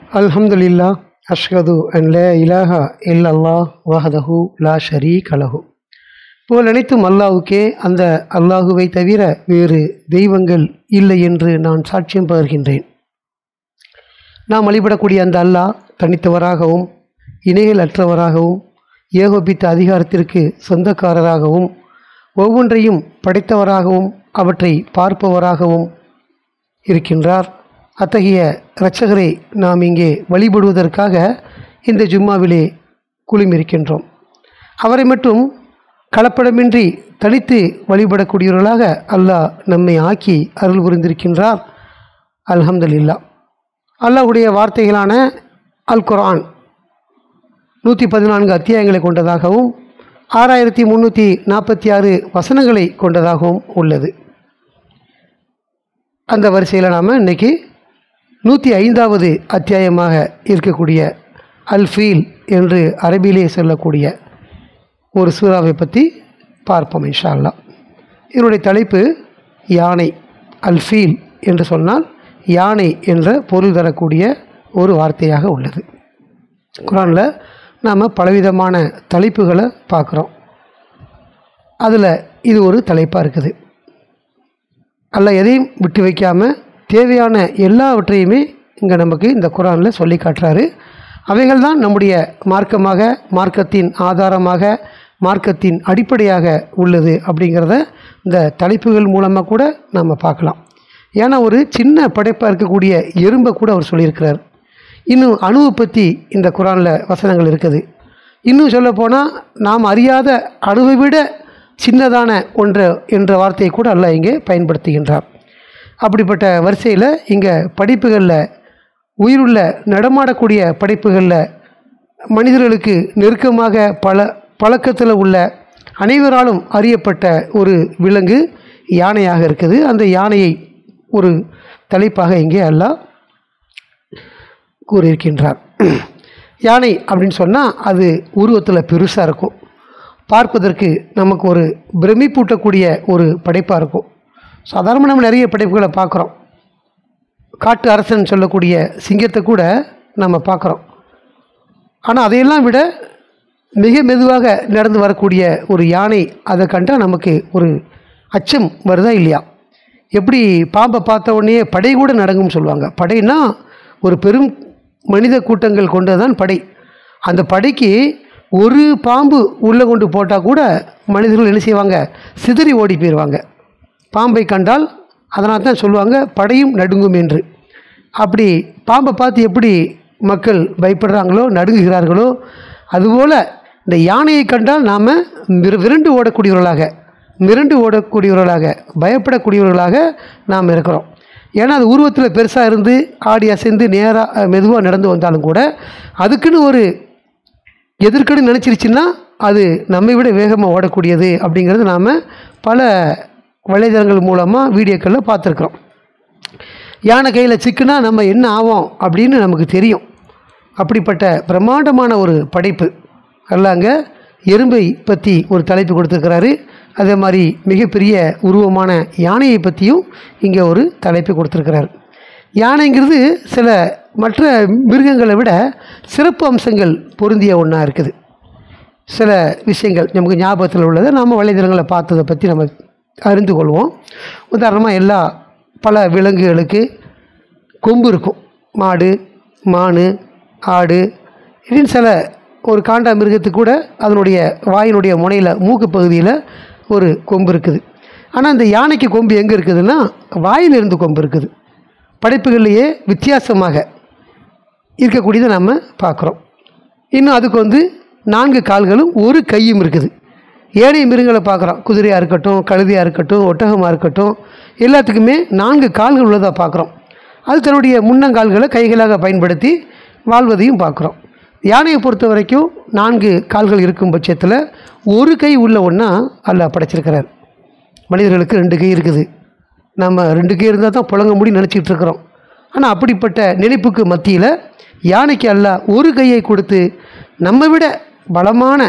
அல்ஹம்துலில்லா அஷ்ஹது அன் லா இலாஹா இல்லல்லாஹ் வஹதஹு லா ஷரீக லஹு போல் அனைத்தும் அல்லாஹுக்கே அந்த அல்லாஹுவை தவிர வேறு தெய்வங்கள் இல்லை என்று நான் சாட்சியம் பகர்கின்றேன் நாம் வழிபடக்கூடிய அந்த அல்லாஹ் தனித்தவராகவும் இணைகள் அற்றவராகவும் ஏகோபித்த அதிகாரத்திற்கு சொந்தக்காரராகவும் ஒவ்வொன்றையும் படைத்தவராகவும் அவற்றை பார்ப்பவராகவும் இருக்கின்றார் அத்தகைய இரட்சகரை நாம் இங்கே வழிபடுவதற்காக இந்த ஜும்மாவிலே குழுமிருக்கின்றோம் அவரை மட்டும் கலப்படமின்றி தனித்து வழிபடக்கூடியவர்களாக அல்லாஹ் நம்மை ஆக்கி அருள் புரிந்திருக்கின்றார் அல்ஹம்துலில்லா அல்லாஹ்வுடைய வார்த்தைகளான அல் குர்ஆன் நூற்றி பதினான்கு அத்தியாயங்களை கொண்டதாகவும் ஆறாயிரத்தி முந்நூற்றி நாற்பத்தி ஆறு வசனங்களை கொண்டதாகவும் உள்ளது அந்த வரிசையில் நாம் இன்றைக்கி நூற்றி ஐந்தாவது அத்தியாயமாக இருக்கக்கூடிய அல் ஃபீல் என்று அரபியிலே சொல்லக்கூடிய ஒரு சூறாவை பற்றி பார்ப்போம் இன்ஷா அல்லாஹ் இதனுடைய தலைப்பு யானை அல் ஃபீல் என்று சொன்னால் யானை என்ற பொருள் தரக்கூடிய ஒரு வார்த்தையாக உள்ளது குரானில் நாம் பலவிதமான தலைப்புகளை பார்க்குறோம் அதில் இது ஒரு தலைப்பாக இருக்குது அல்ல எதையும் விட்டு வைக்காமல் தேவையான எல்லாவற்றையுமே இங்கே நமக்கு இந்த குரானில் சொல்லி காட்டுறாரு அவைகள் தான் நம்முடைய மார்க்கமாக மார்க்கத்தின் ஆதாரமாக மார்க்கத்தின் அடிப்படையாக உள்ளது அப்படிங்கிறத இந்த தலைப்புகள் மூலமாக கூட நம்ம பார்க்கலாம் ஏன்னா ஒரு சின்ன படைப்பாக இருக்கக்கூடிய எறும்பை கூட அவர் சொல்லியிருக்கிறார் இன்னும் அணுவை பற்றி இந்த குரானில் வசனங்கள் இருக்குது இன்னும் சொல்லப்போனால் நாம் அறியாத அணுவை விட சின்னதான ஒன்று என்ற வார்த்தையை கூட அல்லாஹ் இங்கே பயன்படுத்துகின்றார் அப்படிப்பட்ட வரிசையில் இங்கே படிப்புகளில் உயிருள்ள நடமாடக்கூடிய படைப்புகளில் மனிதர்களுக்கு நெருக்கமாக பல பழக்கத்தில் உள்ள அனைவராலும் அறியப்பட்ட ஒரு விலங்கு யானையாக இருக்குது அந்த யானையை ஒரு தலைப்பாக இங்கே அல்லாஹ் கூறியிருக்கின்றார் யானை அப்படின்னு சொன்னால் அது உருவத்தில் பெருசாக இருக்கும் பார்ப்பதற்கு நமக்கு ஒரு பிரமிப்பூட்டக்கூடிய ஒரு படைப்பாக இருக்கும் சாதாரணமாக நம்ம நிறைய படைப்புகளை பார்க்குறோம் காட்டு அரசன் சொல்லக்கூடிய சிங்கத்தை கூட நம்ம பார்க்குறோம் ஆனால் அதையெல்லாம் விட மிக மெதுவாக நடந்து வரக்கூடிய ஒரு யானை அதை கண்டால் நமக்கு ஒரு அச்சம் வருதா இல்லையா எப்படி பாம்பை பார்த்த உடனே படை கூட நடங்கும்னு சொல்லுவாங்க படைனா ஒரு பெரும் மனித கூட்டங்கள் கொண்டது தான் படை அந்த படைக்கு ஒரு பாம்பு உள்ளே கொண்டு போட்டால் கூட மனிதர்கள் என்ன செய்வாங்க சிதறி ஓடி போயிடுவாங்க பாம்பை கண்டால் அதனால் தான் சொல்லுவாங்க படையும் நடுங்கும் என்று அப்படி பாம்பை பார்த்து எப்படி மக்கள் பயப்படுறாங்களோ நடுங்குகிறார்களோ அதுபோல் இந்த யானையை கண்டால் நாம் விரண்டு ஓடக்கூடியவர்களாக மிரண்டு ஓடக்கூடியவர்களாக பயப்படக்கூடியவர்களாக நாம் இருக்கிறோம் ஏன்னா அது உருவத்தில் பெருசாக இருந்து ஆடி அசைந்து நேராக மெதுவாக நடந்து வந்தாலும் கூட அதுக்குன்னு ஒரு எதிர்க்கன்னு நினச்சிருச்சுன்னா அது நம்மை விட வேகமாக ஓடக்கூடியது அப்படிங்கிறது நாம் பல வலைதளங்கள் மூலமாக வீடியோக்களில் பார்த்துருக்குறோம் யானை கையில் சிக்குனா நம்ம என்ன ஆவோம் அப்படின்னு நமக்கு தெரியும் அப்படிப்பட்ட பிரம்மாண்டமான ஒரு படைப்பு அல்லாங்க எறும்பை பற்றி ஒரு தலைப்பு கொடுத்துருக்கிறாரு அதே மாதிரி மிகப்பெரிய உருவமான யானையை பற்றியும் இங்கே ஒரு தலைப்பு கொடுத்துருக்கிறார் யானைங்கிறது சில மற்ற மிருகங்களை விட சிறப்பு அம்சங்கள் பொருந்திய ஒன்றா இருக்குது சில விஷயங்கள் நமக்கு ஞாபகத்தில் உள்ளதை நாம் வலைதளங்களை பார்த்ததை பற்றி நம்ம அறிந்து கொள்வோம் உதாரணமாக எல்லா பல விலங்குகளுக்கு கொம்பு இருக்கும் மாடு மான் ஆடு இப்படின்னு சில ஒரு காண்டா மிருகத்துக்கு கூட அதனுடைய வாயினுடைய முனையில் மூக்கு பகுதியில் ஒரு கொம்பு இருக்குது ஆனால் இந்த யானைக்கு கொம்பு எங்கே இருக்குதுன்னா வாயிலிருந்து கொம்பு இருக்குது படைப்புகள்லேயே வித்தியாசமாக இருக்கக்கூடியதை நம்ம பார்க்குறோம் இன்னும் அதுக்கு வந்து நான்கு கால்களும் ஒரு கையும் இருக்குது ஏனைய மிருகங்களை பார்க்குறோம் குதிரையாக இருக்கட்டும் கழுதையாக இருக்கட்டும் ஒட்டகமாக இருக்கட்டும் எல்லாத்துக்குமே நான்கு கால்கள் உள்ளதாக பார்க்குறோம் அது தன்னுடைய முன்னங்கால்களை கைகளாக பயன்படுத்தி வாழ்வதையும் பார்க்குறோம் யானையை பொறுத்த வரைக்கும் நான்கு கால்கள் இருக்கும் பட்சத்தில் ஒரு கை உள்ள ஒன்றா அல்ல படைச்சிருக்கிறார் மனிதர்களுக்கு ரெண்டு கை இருக்குது நம்ம ரெண்டு கை இருந்தால் தான் புழங்க முடியும் நினச்சிக்கிட்டு இருக்கிறோம் ஆனால் அப்படிப்பட்ட நினைப்புக்கு மத்தியில் யானைக்கு அல்ல ஒரு கையை கொடுத்து நம்ம விட பலமான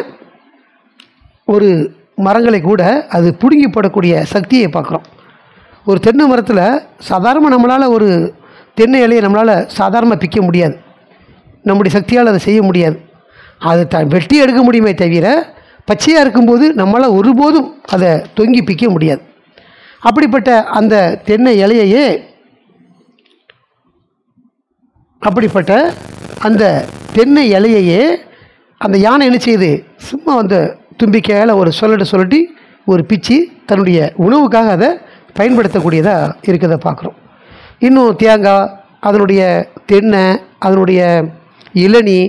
ஒரு மரங்களை கூட அது பிடுங்கி போடக்கூடிய சக்தியை பார்க்குறோம் ஒரு தென்னை மரத்தில் சாதாரணமாக நம்மளால் ஒரு தென்னை இலையை நம்மளால் சாதாரணமாக பிக்க முடியாது நம்முடைய சக்தியால் அதை செய்ய முடியாது அதை தான் வெட்டி எடுக்க முடியுமே தவிர பச்சையாக இருக்கும்போது நம்மளால் ஒருபோதும் அதை தொங்கி பிக்க முடியாது அப்படிப்பட்ட அந்த தென்னை இலையையே அப்படிப்பட்ட அந்த தென்னை இலையையே அந்த யானை என்ன செய்யுது சும்மா அந்த தும்பிக்கையால் ஒரு சொல்லட்டு சொல்லட்டி ஒரு பிச்சு தன்னுடைய உணவுக்காக அதை பயன்படுத்தக்கூடியதாக இருக்கிறத பார்க்குறோம் இன்னும் தேங்காய் அதனுடைய தென்னை அதனுடைய இளநீ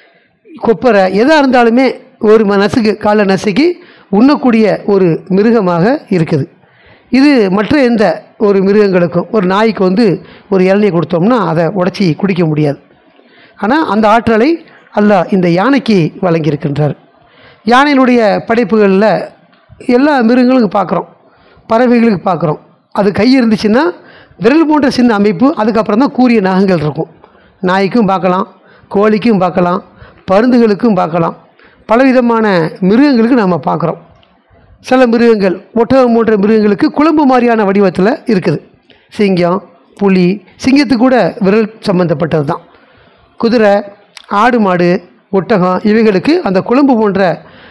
கொப்பரை எதாக இருந்தாலுமே ஒரு ம- நசுக்கு காலை நசுக்கி உண்ணக்கூடிய ஒரு மிருகமாக இருக்குது இது மற்ற எந்த ஒரு மிருகங்களுக்கும் ஒரு நாய்க்கு வந்து ஒரு இளநீர் கொடுத்தோம்னா அதை உடச்சி குடிக்க முடியாது ஆனால் அந்த ஆற்றலை அல்லாஹ் இந்த யானைக்கு வழங்கியிருக்கின்றார் யானையினுடைய படைப்புகளில் எல்லா மிருகங்களுக்கும் பார்க்குறோம் பறவைகளுக்கு பார்க்குறோம் அது கை இருந்துச்சுன்னா விரல் போன்ற சின்ன அமைப்பு அதுக்கப்புறம் தான் கூரிய நகங்கள் இருக்கும் நாய்க்கும் பார்க்கலாம் கோழிக்கும் பார்க்கலாம் பருந்துகளுக்கும் பார்க்கலாம் பலவிதமான மிருகங்களுக்கு நாம் பார்க்குறோம் சில மிருகங்கள் ஒட்டகம் போன்ற மிருகங்களுக்கு குழம்பு மாதிரியான வடிவத்தில் இருக்குது சிங்கம் புலி சிங்கத்துக்கு கூட விரல் சம்மந்தப்பட்டது தான் குதிரை ஆடு மாடு ஒட்டகம் இவைகளுக்கு அந்த குழம்பு போன்ற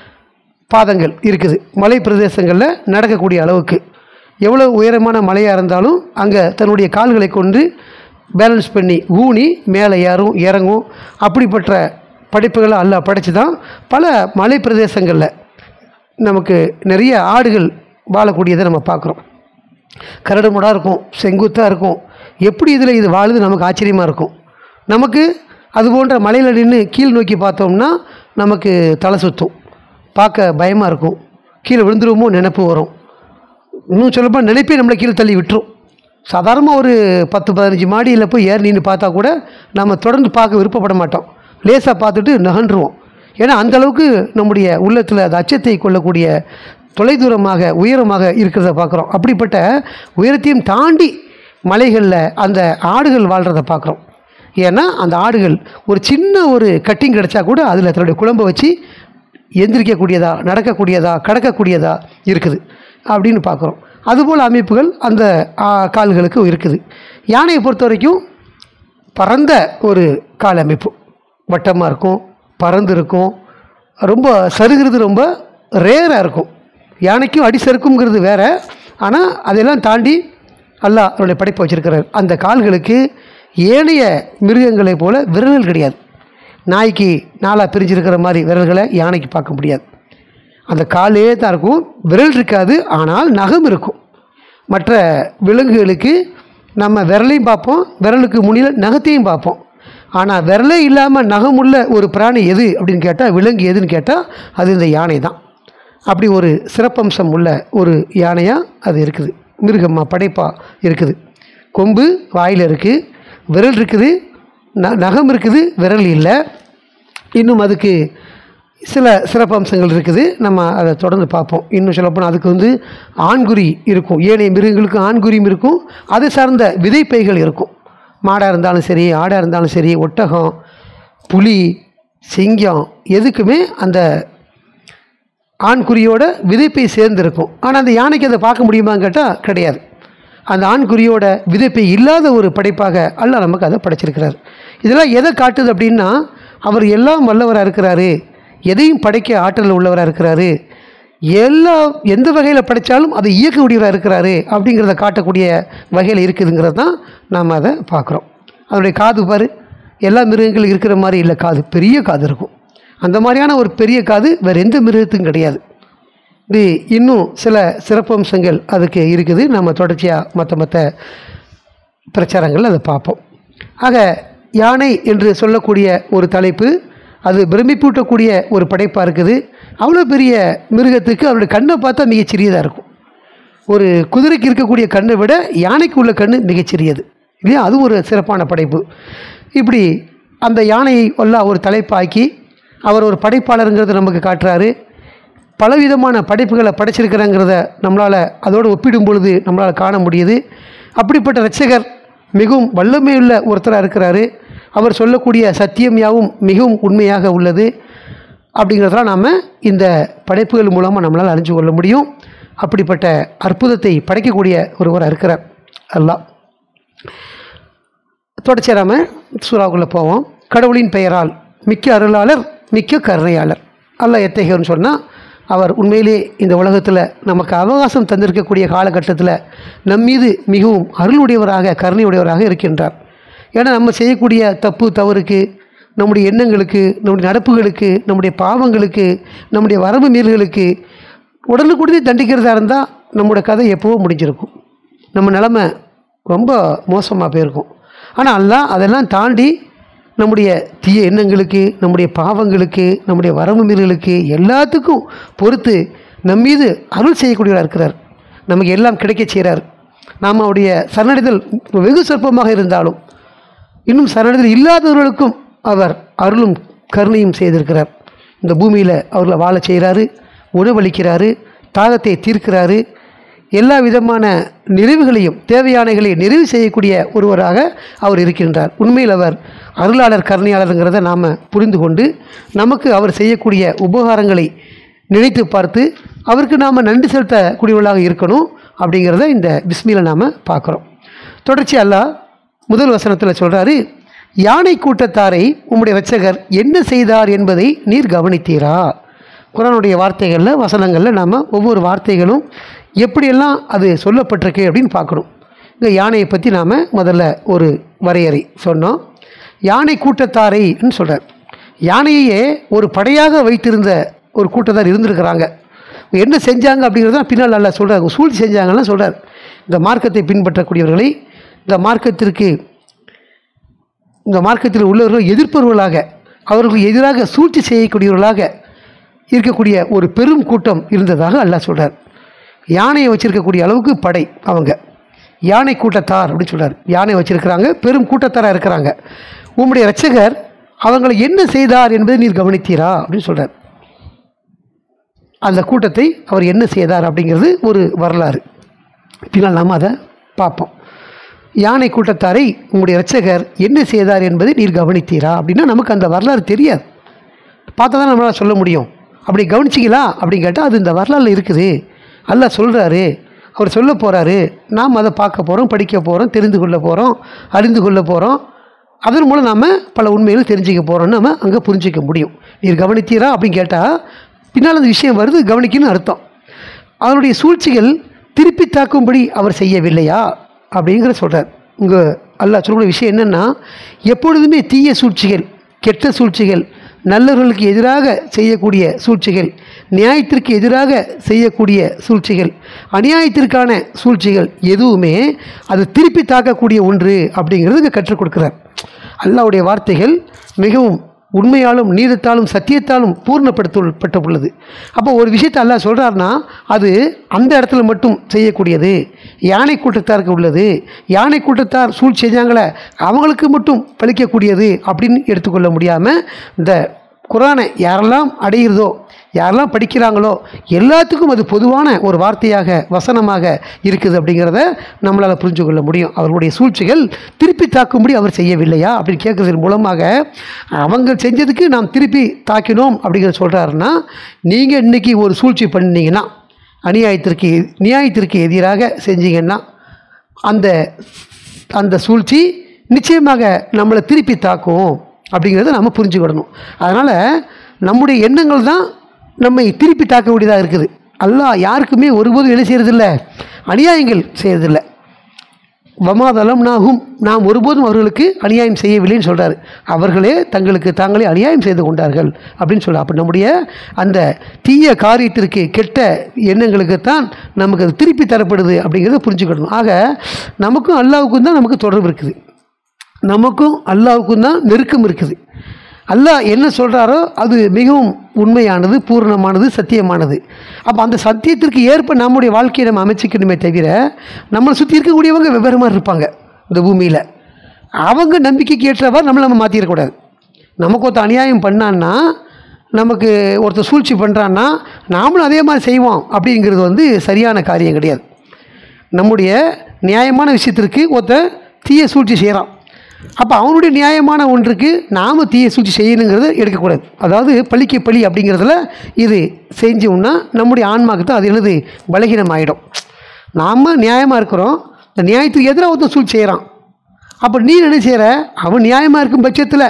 பாதங்கள் இருக்குது மலை பிரதேசங்களில் நடக்கக்கூடிய அளவுக்கு எவ்வளோ உயரமான மலையாக இருந்தாலும் அங்கே தன்னுடைய கால்களை கொண்டு பேலன்ஸ் பண்ணி ஊனி மேலே ஏறும் இறங்கும் அப்படிப்பட்ட படைப்புகளை அல்லாஹ் படைச்சு தான் பல மலை பிரதேசங்களில் நமக்கு நிறைய ஆடுகள் வாழக்கூடியதை நம்ம பார்க்குறோம் கரடுமுடாக இருக்கும் செங்குத்தாக இருக்கும் எப்படி இதில் இது வாழுது நமக்கு ஆச்சரியமாக இருக்கும் நமக்கு அது போன்ற மலையில் நின்று கீழ் நோக்கி பார்த்தோம்னா நமக்கு தலை சுத்தும் பார்க்க பயமாக இருக்கும் கீழே விழுந்துருமோ நினைப்பு வரும் இன்னும் சொல்லப்போனால் நினைப்பே நம்மளை கீழே தள்ளி விட்டுரும் சாதாரணமாக ஒரு பத்து பதினஞ்சு மாடியில் போய் ஏறி நின்று பார்த்தா கூட நம்ம தொடர்ந்து பார்க்க விருப்பப்பட மாட்டோம் லேசாக பார்த்துட்டு நகன்றுவோம் ஏன்னா அந்த அளவுக்கு நம்முடைய உள்ளத்தில் அது அச்சத்தை கொள்ளக்கூடிய தொலைதூரமாக உயரமாக இருக்கிறத பார்க்குறோம் அப்படிப்பட்ட உயரத்தையும் தாண்டி மலைகளில் அந்த ஆடுகள் வாழ்கிறத பார்க்குறோம் ஏன்னா அந்த ஆடுகள் ஒரு சின்ன ஒரு கட்டிங் கிடச்சா கூட அதில் தன்னுடைய குழம்பை வச்சு எந்திரிக்கக்கூடியதா நடக்கக்கூடியதா கடக்கக்கூடியதா இருக்குது அப்படின்னு பார்க்குறோம் அதுபோல் அமைப்புகள் அந்த ஆ, கால்களுக்கு இருக்குது யானையை பொறுத்த வரைக்கும் பரந்த ஒரு கால் அமைப்பு வட்டமாக இருக்கும் பறந்து இருக்கும் ரொம்ப சருகிறது ரொம்ப ரேராக இருக்கும் யானைக்கும் அடி சறுக்குங்கிறது வேற ஆனால் அதெல்லாம் தாண்டி அல்லாஹ் அவருடைய படைப்பை வச்சிருக்கிறார் அந்த கால்களுக்கு ஏனைய மிருகங்களைப் போல விரல்கள் கிடையாது நாய்க்கு நாலாக பிரிஞ்சிருக்கிற மாதிரி விரல்களை யானைக்கு பார்க்க முடியாது அந்த காலே தான் இருக்கும் விரல் இருக்காது ஆனால் நகம் இருக்கும் மற்ற விலங்குகளுக்கு நம்ம விரலையும் பார்ப்போம் விரலுக்கு முன்னில் நகத்தையும் பார்ப்போம் ஆனால் விரலே இல்லாமல் நகமுள்ள ஒரு பிராணி எது அப்படின்னு கேட்டால் விலங்கு எதுன்னு கேட்டால் அது இந்த யானை தான் அப்படி ஒரு சிறப்பம்சம் உள்ள ஒரு யானையாக அது இருக்குது மிருகமாக படைப்பாக இருக்குது கொம்பு வாயில் இருக்குது விரல் இருக்குது ந நகம் இருக்குது விரல் இல்லை இன்னும் அதுக்கு சில சிறப்பம்சங்கள் இருக்குது நம்ம அதை தொடர்ந்து பார்ப்போம் இன்னும் சொல்லப்போனால் அதுக்கு வந்து ஆண்குறி இருக்கும் ஏனைய மிருகங்களுக்கு ஆண்குறியும் இருக்கும் அது சார்ந்த விதைப்பைகள் இருக்கும் மாடாக இருந்தாலும் சரி ஆடாக இருந்தாலும் சரி ஒட்டகம் புலி சிங்கம் எதுக்குமே அந்த ஆண்குறியோட விதைப்பை சேர்ந்துருக்கும் ஆனால் அந்த யானைக்கு அதை பார்க்க முடியுமான்னு கேட்டால் கிடையாது அந்த ஆண்குறியோட விதைப்பை இல்லாத ஒரு படைப்பாக அல்லாஹ் நமக்கு அதை படைச்சிருக்கிறார் இதெல்லாம் எதை காட்டுது அப்படின்னா அவர் எல்லாம் வல்லவராக இருக்கிறாரு எதையும் படைக்க ஆற்றல் உள்ளவராக இருக்கிறாரு எல்லா எந்த வகையில் படைத்தாலும் அதை இயக்கக்கூடியவராக இருக்கிறாரு அப்படிங்கிறத காட்டக்கூடிய வகையில் இருக்குதுங்கிறது தான் நாம் அதை பார்க்குறோம் அதனுடைய காது பாரு எல்லா மிருகங்களும் இருக்கிற மாதிரி இல்லை காது பெரிய காது இருக்கும் அந்த மாதிரியான ஒரு பெரிய காது வேறு எந்த மிருகத்துக்கும் கிடையாது இது இன்னும் சில சிறப்பம்சங்கள் அதுக்கு இருக்குது நம்ம தொடர்ச்சியாக மற்ற மற்ற பிரச்சாரங்கள் அதை பார்ப்போம் ஆக யானை என்று சொல்லக்கூடிய ஒரு தலைப்பு அது பிரமிப்பூட்டக்கூடிய ஒரு படைப்பாக இருக்குது அவ்வளோ பெரிய மிருகத்துக்கு அவருடைய கண்ணை பார்த்தா மிகச்சிறியதாக இருக்கும் ஒரு குதிரைக்கு இருக்கக்கூடிய கண்ணை விட யானைக்கு உள்ள கண் மிகச்சிறியது இல்லையா அது ஒரு சிறப்பான படைப்பு இப்படி அந்த யானையை எல்லாம் ஒரு தலைப்பாக்கி அவர் ஒரு படைப்பாளருங்கிறத நமக்கு காட்டுறாரு பலவிதமான படைப்புகளை படைச்சிருக்கிறாங்கிறத நம்மளால் அதோடு ஒப்பிடும் பொழுது நம்மளால் காண முடியுது அப்படிப்பட்ட ரட்சகர் மிகவும் வல்லமையுள்ள ஒருத்தராக இருக்கிறாரு அவர் சொல்லக்கூடிய சத்தியம் யாவும் மிகவும் உண்மையாக உள்ளது அப்படிங்கிறதெல்லாம் நாம் இந்த படைப்புகள் மூலமாக நம்மளால் அறிஞ்சு கொள்ள முடியும் அப்படிப்பட்ட அற்புதத்தை படைக்கக்கூடிய ஒருவராக இருக்கிறார் அல்லாஹ் தொடர்ச்சியாக நாம் சூறாவுக்குள்ளே போவோம் கடவுளின் பெயரால் மிக்க அருளாளர் மிக்க கருணையாளர் அல்லாஹ் எத்தகையவர்னு சொன்னால் அவர் உண்மையிலே இந்த உலகத்தில் நமக்கு அவகாசம் தந்திருக்கக்கூடிய காலகட்டத்தில் நம் மீது மிகவும் அருளுடையவராக கருணையுடையவராக இருக்கின்றார் ஏன்னா நம்ம செய்யக்கூடிய தப்பு தவறுக்கு நம்முடைய எண்ணங்களுக்கு நம்முடைய நடப்புகளுக்கு நம்முடைய பாவங்களுக்கு நம்முடைய வரம்பு மீறல்களுக்கு உடனுக்குடனே தண்டிக்கிறதா இருந்தால் நம்மளோட கதை எப்போவோ முடிஞ்சிருக்கும் நம்ம நிலமை ரொம்ப மோசமாக போயிருக்கும் ஆனால் அல்லாஹ் அதெல்லாம் தாண்டி நம்முடைய தீய எண்ணங்களுக்கு நம்முடைய பாவங்களுக்கு நம்முடைய வரம்பு மீறலுக்கு எல்லாத்துக்கும் பொறுத்து நம் மீது அருள் செய்யக்கூடியவராக இருக்கிறார் நமக்கு எல்லாம் கிடைக்க செய்கிறார் நாம் அவருடைய சரணடைதல் வெகு சொற்பமாக இருந்தாலும் இன்னும் சரணடைதல் இல்லாதவர்களுக்கும் அவர் அருளும் கருணையும் செய்திருக்கிறார் இந்த பூமியில் அவர்களை வாழ செய்கிறாரு உணவளிக்கிறாரு தாகத்தை தீர்க்கிறாரு எல்லா விதமான நிறைவுகளையும் தேவையானகளை நிறைவு செய்யக்கூடிய ஒருவராக அவர் இருக்கின்றார் உண்மையில் அவர் அருளாளர் கருணையாளருங்கிறத நாம் புரிந்து கொண்டு நமக்கு அவர் செய்யக்கூடிய உபகாரங்களை நினைத்து பார்த்து அவருக்கு நாம் நன்றி செலுத்தக்கூடியவர்களாக இருக்கணும் அப்படிங்கிறத இந்த பிஸ்மியில் நாம் பார்க்குறோம் தொடர்ச்சி அல்லாஹ் முதல் வசனத்தில் சொல்கிறாரு யானை கூட்டத்தாரை உம்முடைய இரட்சகர் என்ன செய்தார் என்பதை நீர் கவனித்தீரா குரானுடைய வார்த்தைகளில் வசனங்களில் நாம் ஒவ்வொரு வார்த்தைகளும் எப்படியெல்லாம் அது சொல்லப்பட்டிருக்கு அப்படின்னு பார்க்கணும் இந்த யானையை பற்றி நாம் முதல்ல ஒரு வரையறை சொன்னோம் யானை கூட்டத்தாரைன்னு சொல்கிறார் யானையே ஒரு படையாக வைத்திருந்த ஒரு கூட்டத்தார் இருந்திருக்கிறாங்க என்ன செஞ்சாங்க அப்படிங்கிறத பின்னால் நல்லா சொல்கிறார் சூழ்ச்சி செஞ்சாங்கன்னு சொல்கிறார் இந்த மார்க்கத்தை பின்பற்றக்கூடியவர்களை இந்த மார்க்கத்திற்கு இந்த மார்க்கத்தில் உள்ளவர்கள் எதிர்ப்பவர்களாக அவர்களுக்கு எதிராக சூழ்ச்சி செய்யக்கூடியவர்களாக இருக்கக்கூடிய ஒரு பெரும் கூட்டம் இருந்ததாக அல்லாஹ் சொல்கிறார் யானையை வச்சிருக்கக்கூடிய அளவுக்கு படை அவங்க யானை கூட்டத்தார் அப்படின்னு சொல்கிறார் யானை வச்சிருக்கிறாங்க பெரும் கூட்டத்தாராக இருக்கிறாங்க உம்முடைய இரட்சகர் அவங்களை என்ன செய்தார் என்பதை நீர் கவனித்தீரா அப்படின்னு சொல்கிறார் அந்த கூட்டத்தை அவர் என்ன செய்தார் அப்படிங்கிறது ஒரு வரலாறு பின்னால் நாம் அதை பார்ப்போம் யானை கூட்டத்தாரை உங்களுடைய இரட்சகர் என்ன செய்தார் என்பதை நீர் கவனித்தீரா அப்படின்னா நமக்கு அந்த வரலாறு தெரியாது பார்த்தா தான் நம்மளால் சொல்ல முடியும் அப்படி கவனிச்சிங்களா அப்படின்னு கேட்டால் அது இந்த வரலாறுல இருக்குது அல்லாஹ் சொல்கிறாரு அவர் சொல்ல போகிறாரு நாம் அதை பார்க்க போகிறோம் படிக்க போகிறோம் தெரிந்து கொள்ள போகிறோம் அறிந்து கொள்ள போகிறோம் அதன் மூலம் நாம் பல உண்மைகள் தெரிஞ்சுக்க போகிறோம்னு நம்ம அங்கே புரிஞ்சிக்க முடியும் நீர் கவனித்தீரா அப்படின்னு கேட்டால் பின்னால் அந்த விஷயம் வருது கவனிக்கணும்னு அர்த்தம் அவருடைய சூழ்ச்சிகள் திருப்பி தாக்கும்படி அவர் செய்யவில்லையா அப்படிங்கிற சொல்கிறார் உங்கள் அல்லாஹ் சொல்லக்கூடிய விஷயம் என்னென்னா எப்பொழுதுமே தீய சூழ்ச்சிகள் கெட்ட சூழ்ச்சிகள் நல்லவர்களுக்கு எதிராக செய்யக்கூடிய சூழ்ச்சிகள் நியாயத்திற்கு எதிராக செய்யக்கூடிய சூழ்ச்சிகள் அநியாயத்திற்கான சூழ்ச்சிகள் எதுவுமே அது திருப்பி தாக்கக்கூடிய ஒன்று அப்படிங்கிறது இங்கே கற்றுக் கொடுக்குறார் அல்லாவுடைய வார்த்தைகள் மிகவும் உண்மையாலும் நீதத்தாலும் சத்தியத்தாலும் பூர்ணப்படுத்தப்பட்டுள்ளது அப்போ ஒரு விஷயத்தை அல்லாஹ் சொல்கிறாருன்னா அது அந்த இடத்துல மட்டும் செய்யக்கூடியது யானை கூட்டத்தாருக்கு உள்ளது யானை கூட்டத்தார் சூழ் செஞ்சாங்களே அவங்களுக்கு மட்டும் பலிக்கக்கூடியது அப்படின்னு எடுத்துக்கொள்ள முடியாமல் இந்த குரானை யாரெல்லாம் அடைகிறதோ யாரெல்லாம் படிக்கிறாங்களோ எல்லாத்துக்கும் அது பொதுவான ஒரு வார்த்தையாக வசனமாக இருக்குது அப்படிங்கிறத நம்மளால் புரிஞ்சு கொள்ள முடியும் அவர்களுடைய சூழ்ச்சிகள் திருப்பி தாக்கும்படி அவர் செய்யவில்லையா அப்படின்னு கேட்குறதன் மூலமாக அவங்க செஞ்சதுக்கு நாம் திருப்பி தாக்கினோம் அப்படிங்கிறத சொல்கிறாருன்னா நீங்கள் இன்றைக்கி ஒரு சூழ்ச்சி பண்ணீங்கன்னா அநியாயத்திற்கு நியாயத்திற்கு எதிராக செஞ்சீங்கன்னா அந்த அந்த சூழ்ச்சி நிச்சயமாக நம்மளை திருப்பி தாக்கும் அப்படிங்கிறத நம்ம புரிஞ்சுக்கிடணும் அதனால் நம்முடைய எண்ணங்கள் தான் நம்மை திருப்பி தாக்கக்கூடியதாக இருக்குது அல்லாஹ் யாருக்குமே ஒருபோதும் என்ன செய்கிறதில்ல அநியாயங்கள் செய்யறதில்ல வமாதலம் நாகும் நாம் ஒருபோதும் அவர்களுக்கு அநியாயம் செய்யவில்லைன்னு சொல்கிறார் அவர்களே தங்களுக்கு தாங்களே அநியாயம் செய்து கொண்டார்கள் அப்படின்னு சொல்ல அப்போ நம்முடைய அந்த தீய காரியத்திற்கு கெட்ட எண்ணங்களுக்குத்தான் நமக்கு அது திருப்பி தரப்படுது அப்படிங்கிறத புரிஞ்சுக்கணும் ஆக நமக்கும் அல்லாவுக்கும் தான் நமக்கு தொடர்பு இருக்குது நமக்கும் அல்லாவுக்கும் தான் நெருக்கம் இருக்குது அல்லாஹ் என்ன சொல்கிறாரோ அது மிகவும் உண்மையானது பூர்ணமானது சத்தியமானது அப்போ அந்த சத்தியத்திற்கு ஏற்ப நம்முடைய வாழ்க்கையை நம்ம அமைச்சிக்கணுமே தவிர நம்மளை சுற்றி இருக்கக்கூடியவங்க வெவ்வேறு மாதிரி இருப்பாங்க இந்த பூமியில் அவங்க நம்பிக்கைக்கு ஏற்றவாறு நம்மளை நம்ம மாற்றிடக்கூடாது நமக்கு ஒருத்தர் அநியாயம் பண்ணான்னா நமக்கு ஒருத்தர் சூழ்ச்சி பண்ணுறான்னா நாமளும் அதே மாதிரி செய்வோம் அப்படிங்கிறது வந்து சரியான காரியம் கிடையாது நம்முடைய நியாயமான விஷயத்திற்கு ஒருத்தன் தீய சூழ்ச்சி செய்கிறான் அப்போ அவனுடைய நியாயமான ஒன்றுக்கு நாம் தீய சூழ்ச்சி செய்யணுங்கிறத எடுக்கக்கூடாது அதாவது பழிக்க பழி அப்படிங்கிறதுல இது செஞ்சோம்னா நம்முடைய ஆன்மாக்கு தான் அது என்னது பலகீனம் ஆகிடும் நாம் நியாயமாக இருக்கிறோம் இந்த நியாயத்துக்கு எதிராக ஒருத்தன் சூழ்ச்சி செய்கிறான் அப்போ நீ என்ன செய்கிற அவன் நியாயமாக இருக்கும் பட்சத்தில்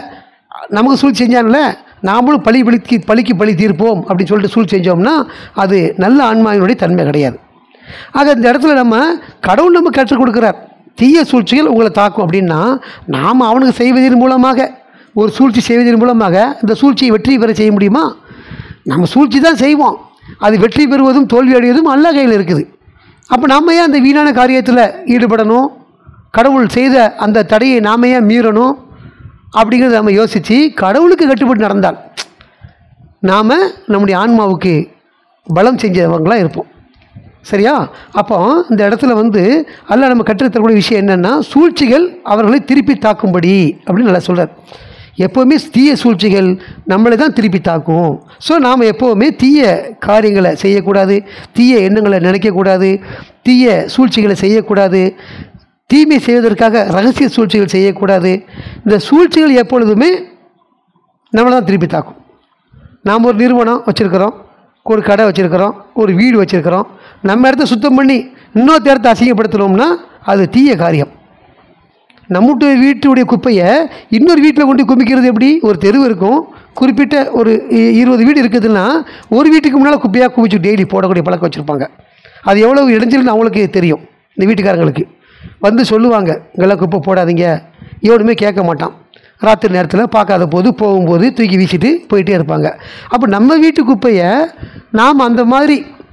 நமக்கு சூழ்ச்சி செஞ்சான்ல நாமளும் பழி பலிக்கு பழிக்கு பழி தீர்ப்போம் அப்படின்னு சொல்லிட்டு சூழ்ச்சி செஞ்சோம்னா அது நல்ல ஆன்மாவினுடைய தன்மை கிடையாது ஆக இந்த இடத்துல நம்ம கடவுள் நம்ம கற்றுக் கொடுக்குறார் தீய சூழ்ச்சிகள் உங்களை தாக்கும் அப்படின்னா நாம் அவனுக்கு செய்வதன் மூலமாக ஒரு சூழ்ச்சி செய்வதன் மூலமாக இந்த சூழ்ச்சியை வெற்றி பெற செய்ய முடியுமா நம்ம சூழ்ச்சி தான் செய்வோம் அது வெற்றி பெறுவதும் தோல்வி அடைவதும் அல்ல கையில் இருக்குது அப்போ நாம ஏன் அந்த வீணான காரியத்தில் ஈடுபடணும் கடவுள் செய்த அந்த தடையை நாம ஏன் மீறணும் அப்படிங்கிறத நம்ம யோசித்து கடவுளுக்கு கட்டுப்பட்டு நடந்தால் நாம் நம்முடைய ஆன்மாவுக்கு பலம் செஞ்சவங்களாக இருப்போம் சரியா அப்போ இந்த இடத்துல வந்து அல்ல நம்ம கற்றுத்தரக்கூடிய விஷயம் என்னென்னா சூழ்ச்சிகள் அவர்களை திருப்பி தாக்கும்படி அப்படின்னு நல்லா சொல்கிறார் எப்போவுமே தீய சூழ்ச்சிகள் நம்மளை தான் திருப்பி தாக்கும் ஸோ நாம் எப்போவுமே தீய காரியங்களை செய்யக்கூடாது தீய எண்ணங்களை நினைக்கக்கூடாது தீய சூழ்ச்சிகளை செய்யக்கூடாது தீமை செய்வதற்காக ரகசிய சூழ்ச்சிகள் செய்யக்கூடாது இந்த சூழ்ச்சிகள் எப்பொழுதுமே நம்மளை தான் திருப்பி தாக்கும் நாம் ஒரு நிறுவனம் வச்சுருக்கிறோம் ஒரு கடை வச்சுருக்கிறோம் ஒரு வீடு வச்சுருக்கிறோம் நம்ம இடத்த சுத்தம் பண்ணி இன்னொருத்த இடத்த அசிங்கப்படுத்துனோம்னா அது தீய காரியம் நம்முடைய வீட்டுடைய குப்பையை இன்னொரு வீட்டில் கொண்டு குமிக்கிறது எப்படி ஒரு தெருவு இருக்கும் குறிப்பிட்ட ஒரு இ- இருபது வீடு இருக்குதுன்னா ஒரு வீட்டுக்கு முன்னால் குப்பையாக குமிச்சு டெய்லி போடக்கூடிய பழக்கம் வச்சுருப்பாங்க அது எவ்வளவு இடைஞ்சல்னு அவங்களுக்கு தெரியும் இந்த வீட்டுக்காரங்களுக்கு வந்து சொல்லுவாங்க இங்கெல்லாம் குப்பை போடாதீங்க எவனுமே கேட்க மாட்டான் ராத்திரி நேரத்தில் பார்க்காத போது போகும்போது தூக்கி வீசிட்டு போயிட்டே இருப்பாங்க அப்போ நம்ம வீட்டு குப்பையை நாம் அந்த மாதிரி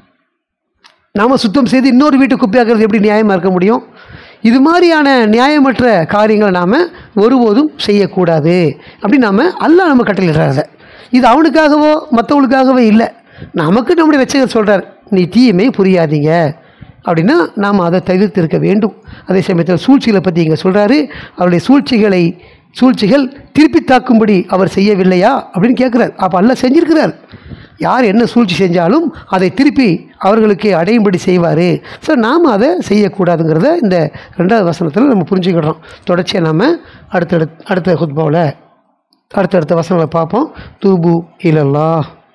நாம் சுத்தம் செய்து இன்னொரு வீட்டு குப்பையாக்குறது எப்படி நியாயமாக இருக்க முடியும் இது மாதிரியான நியாயமற்ற காரியங்களை நாம் ஒருபோதும் செய்யக்கூடாது அப்படி நாம் அல்லாஹ் நம்ம கட்டளையிடுறாரு இது அவனுக்காகவோ மற்றவங்களுக்காகவோ இல்லை நமக்கு நம்முடைய ரட்சகர் சொல்கிறார் நீ தீயமே புரியாதீங்க அப்படின்னா நாம் அதை தவிர்த்து இருக்க வேண்டும் அதே சமயத்தில் சூழ்ச்சிகளை பற்றி இங்கே சொல்கிறாரு அவருடைய சூழ்ச்சிகளை சூழ்ச்சிகள் திருப்பி தாக்கும்படி அவர் செய்யவில்லையா அப்படின்னு கேட்குறார் அப்போ அல்லாஹ் செஞ்சிருக்கிறார் யார் என்ன சூழ்ச்சி செஞ்சாலும் அதை திருப்பி அவர்களுக்கு அடையும்படி செய்வார் ஸோ நாம் அதை செய்யக்கூடாதுங்கிறத இந்த ரெண்டாவது வசனத்தில் நம்ம புரிஞ்சுக்கிடுறோம் தொடர்ச்சியாக நாம் அடுத்தடுத்து அடுத்த ஹுத்பாவில் அடுத்தடுத்த வசனங்களை பார்ப்போம் தூபு இலல்லா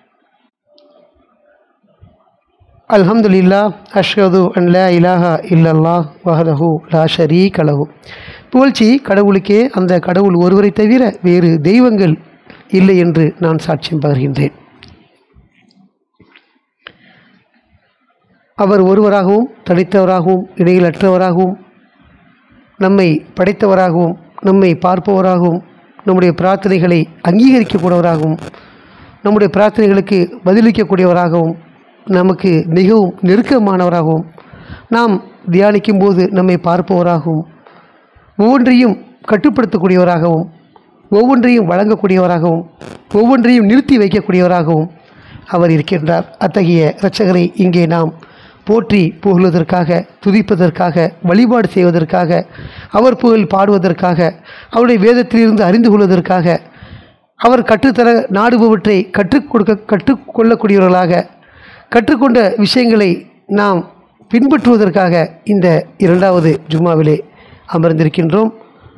அல்ஹம்துலில்லா அஷ்ஹது அன் லா இலாஹா இல்லல்லா வஹதஹு லா ஷரீக லஹு புகழ்ச்சி கடவுளுக்கே அந்த கடவுள் ஒருவரை தவிர வேறு தெய்வங்கள் இல்லை என்று நான் சாட்சியம் பகர்கின்றேன் அவர் ஒருவராகவும் தனித்தவராகவும் இடையிலற்றவராகவும் நம்மை படைத்தவராகவும் நம்மை பார்ப்பவராகவும் நம்முடைய பிரார்த்தனைகளை அங்கீகரிக்கக்கூடியவராகவும் நம்முடைய பிரார்த்தனைகளுக்கு பதிலளிக்கக்கூடியவராகவும் நமக்கு மிகவும் நெருக்கமானவராகவும் நாம் தியானிக்கும் போது நம்மை பார்ப்பவராகவும் ஒவ்வொன்றையும் கட்டுப்படுத்தக்கூடியவராகவும் ஒவ்வொன்றையும் வழங்கக்கூடியவராகவும் ஒவ்வொன்றையும் நிறுத்தி வைக்கக்கூடியவராகவும் அவர் இருக்கின்றார் அத்தகைய இரட்சகரை இங்கே நாம் போற்றி புகழுவதற்காக துதிப்பதற்காக வழிபாடு செய்வதற்காக அவர் புகழ் பாடுவதற்காக அவருடைய வேதத்திலிருந்து அறிந்து கொள்வதற்காக அவர் கற்றுத்தர நாடுபவற்றை கற்றுக் கொடுக்க கற்றுக்கொள்ளக்கூடியவர்களாக கற்றுக்கொண்ட விஷயங்களை நாம் பின்பற்றுவதற்காக இந்த இரண்டாவது ஜும்மாவிலே அமர்ந்திருக்கின்றோம்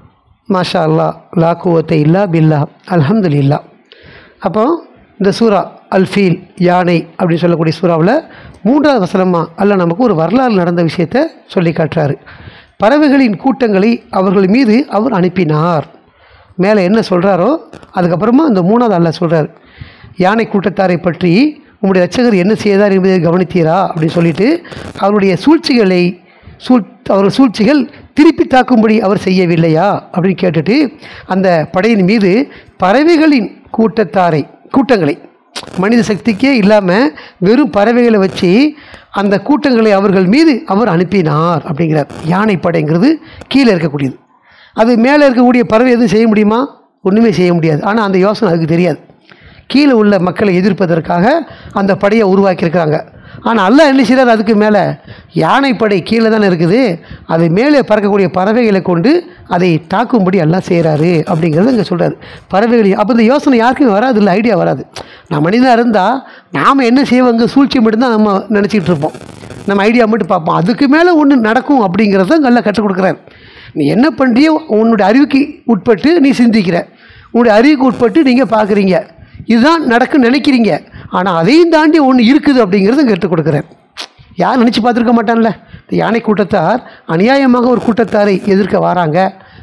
மாஷா அல்லா லா குவத்தை இல்லா பில்லா அல்ஹம்துலில்லா அப்போ இந்த சூரா அல்ஃபீல் யானை அப்படின்னு சொல்லக்கூடிய சூறாவில் மூன்றாவது வசனமாக அல்ல நமக்கு ஒரு வரலாறு நடந்த விஷயத்தை சொல்லி காட்டுறாரு பறவைகளின் கூட்டங்களை அவர்கள் மீது அவர் அனுப்பினார் மேலே என்ன சொல்கிறாரோ அதுக்கப்புறமா அந்த மூணாவது அல்ல சொல்கிறார் யானை கூட்டத்தாரை பற்றி உம்முடைய ரட்சகர் என்ன செய்தார் என்பதை கவனித்தீரா அப்படின்னு சொல்லிட்டு அவருடைய சூழ்ச்சிகளை சூழ் அவர்கள் சூழ்ச்சிகள் திருப்பி தாக்கும்படி அவர் செய்யவில்லையா அப்படின்னு கேட்டுட்டு அந்த படையின் மீது பறவைகளின் கூட்டத்தாரை கூட்டங்களை மனித சக்திக்கே இல்லாமல் வெறும் பறவைகளை வச்சு அந்த கூட்டங்களை அவர்கள் மீது அவர் அனுப்பினார் அப்படிங்கிறார் யானை படைங்கிறது கீழே இருக்கக்கூடியது அது மேலே இருக்கக்கூடிய பறவை எதுவும் செய்ய முடியுமா ஒன்றுமே செய்ய முடியாது ஆனால் அந்த யோசனை அதுக்கு தெரியாது கீழே உள்ள மக்களை எதிர்ப்பதற்காக அந்த படையை உருவாக்கியிருக்கிறாங்க ஆனால் அல்லாஹ் என்ன செய்கிறார் அதுக்கு மேலே யானைப்படை கீழே தானே இருக்குது அது மேலே பறக்கக்கூடிய பறவைகளை கொண்டு அதை தாக்கும்படி எல்லாம் செய்கிறாரு அப்படிங்கிறத இங்கே சொல்கிறாரு பறவைகள் அப்போ இந்த யோசனை யாருக்குமே வராது இல்லை ஐடியா வராது நான் மனிதனாக இருந்தால் நாம் என்ன செய்வாங்க சூழ்ச்சி மட்டும்தான் நம்ம நினச்சிக்கிட்டு இருப்போம் நம்ம ஐடியா மட்டும் பார்ப்போம் அதுக்கு மேலே ஒன்று நடக்கும் அப்படிங்கிறத நல்லா கற்றுக் கொடுக்குறாரு நீ என்ன பண்ணுறியோ உன்னுடைய அறிவுக்கு உட்பட்டு நீ சிந்திக்கிற உன்னுடைய அறிவுக்கு உட்பட்டு நீங்கள் பார்க்குறீங்க இதுதான் நடக்குன்னு நினைக்கிறீங்க ஆனால் அதையும் தாண்டி ஒன்று இருக்குது அப்படிங்கிறத கற்றுக் கொடுக்குறேன் யார் நினச்சி பார்த்துருக்க மாட்டான்ல இந்த யானை கூட்டத்தார் அநியாயமாக ஒரு கூட்டத்தாரை எதிர்க்க வராங்க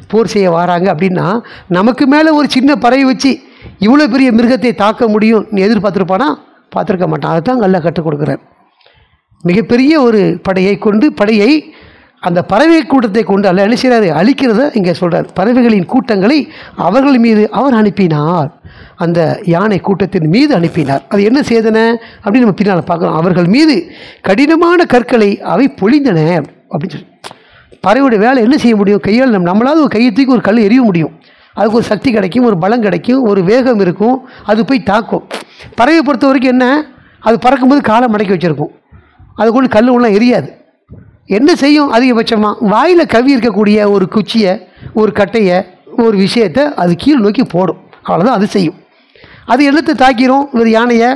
போர் செய்ய வராங்க அப்படின்னா நமக்கு மேலே ஒரு சின்ன பறவை வச்சு இவ்வளோ பெரிய மிருகத்தை தாக்க முடியும் நீ எதிர்பார்த்துருப்பானா பார்த்துருக்க மாட்டான் அதுதான் நல்லா கற்றுக் கொடுக்குறார் மிகப்பெரிய ஒரு படையை கொண்டு படையை அந்த பறவை கூட்டத்தை கொண்டு அல்ல என்ன செய்கிறாரு அழிக்கிறத இங்கே சொல்கிறார் பறவைகளின் கூட்டங்களை அவர்கள் மீது அவர் அனுப்பினார் அந்த யானை கூட்டத்தின் மீது அனுப்பினார் அது என்ன செய்தன அப்படின்னு நம்ம பின்னால் பார்க்குறோம் அவர்கள் மீது கடினமான கற்களை அவை பொழிந்தன அப்படின்னு சொல்லி பறவையோட வேலை என்ன செய்ய முடியும் கையால் நம்ம நம்மளாவது ஒரு கையை தூக்கி ஒரு கல் எறிய முடியும் அதுக்கு ஒரு சக்தி கிடைக்கும் ஒரு பலம் கிடைக்கும் ஒரு வேகம் இருக்கும் அது போய் தாக்கும் பறவையை பொறுத்த வரைக்கும் என்ன அது பறக்கும்போது காலை மடக்கி வச்சுருக்கும் அது கொண்டு கல் ஒன்றும் எரியாது என்ன செய்யும் அதிகபட்சமாக வாயில் கவி இருக்கக்கூடிய ஒரு குச்சியை ஒரு கட்டையை ஒரு விஷயத்தை அது கீழ் நோக்கி போடும் அவ்வளோதான் அது செய்யும் அது என்னத்தை தாக்கிரும் ஒரு யானையை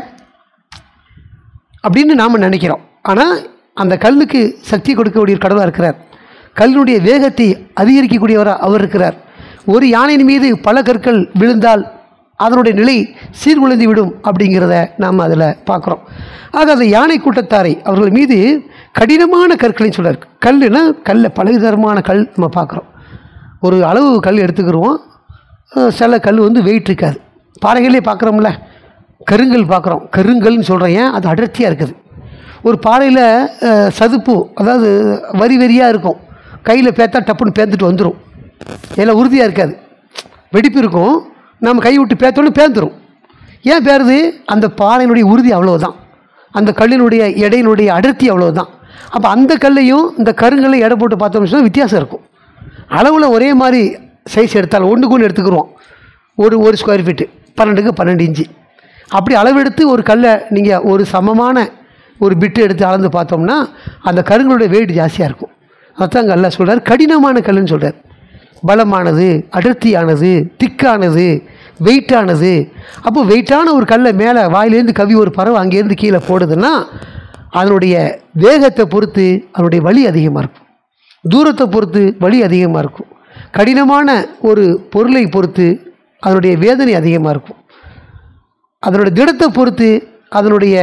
அப்படின்னு நாம் நினைக்கிறோம் ஆனால் அந்த கல்லுக்கு சக்தி கொடுக்கக்கூடிய ஒரு கடவுளாக இருக்கிறார் கல்லுடைய வேகத்தை அதிகரிக்கக்கூடியவராக அவர் இருக்கிறார் ஒரு யானையின் மீது பல கற்கள் விழுந்தால் அதனுடைய நிலை சீர்குலைந்து விடும் அப்படிங்கிறத நாம் அதில் பார்க்குறோம் ஆக அந்த யானை கூட்டத்தாரை அவர்கள் மீது கடினமான கற்களையும் சொல்கிறார் கல்லுனா கல்ல பலவிதமான கல் நம்ம பார்க்குறோம் ஒரு அளவு கல் எடுத்துக்கிடுவோம் அஹ் சில கல் வந்து வெயிட் இருக்காது பாறைகளே பார்க்குறோம்ல கருங்கல் பார்க்குறோம் கருங்கல்னு சொல்கிறேன் ஏன் அது அடர்த்தியாக இருக்குது ஒரு பாறையில் அஹ், சதுப்பு அதாவது வரி வரியாக இருக்கும் கையில் பேத்தா டப்புன்னு பேந்துட்டு வந்துடும் எல்லாம் உறுதியாக இருக்காது வெடிப்பு இருக்கும் நம்ம கை விட்டு பேத்தோன்னு பேந்துரும் ஏன் பேருது அந்த பாறையினுடைய உறுதி அவ்வளவுதான் அந்த கல்லினுடைய எடையினுடைய அடர்த்தி அவ்வளவுதான் அப்போ அந்த கல்லையும் இந்த கருங்கல்லை எடை போட்டு பார்த்தோம்னு சொன்னா வித்தியாசம் இருக்கும் அளவில் ஒரே மாதிரி சைஸ் எடுத்தால் ஒன்றுக்கு ஒன்று எடுத்துக்கிறோம் ஒரு ஒரு ஸ்கொயர் ஃபீட்டு பன்னெண்டுக்கு பன்னெண்டு இன்ச்சு அப்படி அளவெடுத்து ஒரு கல்லை நீங்கள் ஒரு சமமான ஒரு பிட்டு எடுத்து அளந்து பார்த்தோம்னா அந்த கருங்களுடைய வெயிட் ஜாஸ்தியாக இருக்கும் அதான் கல்ல சொல்கிறார் கடினமான கல்லுன்னு சொல்கிறார் பலமானது அடர்த்தியானது திக்கானது வெயிட்டானது அப்போ வெயிட்டான ஒரு கல்லை மேலே வாயிலேருந்து கவி ஒரு பறவை அங்கேருந்து கீழே போடுதுன்னா அதனுடைய வேகத்தை பொறுத்து அதனுடைய வலி அதிகமாக இருக்கும் தூரத்தை பொறுத்து வலி அதிகமாக இருக்கும் கடினமான ஒரு பொருளை பொறுத்து அதனுடைய வேதனை அதிகமாக இருக்கும் அதனுடைய திடத்தை பொறுத்து அதனுடைய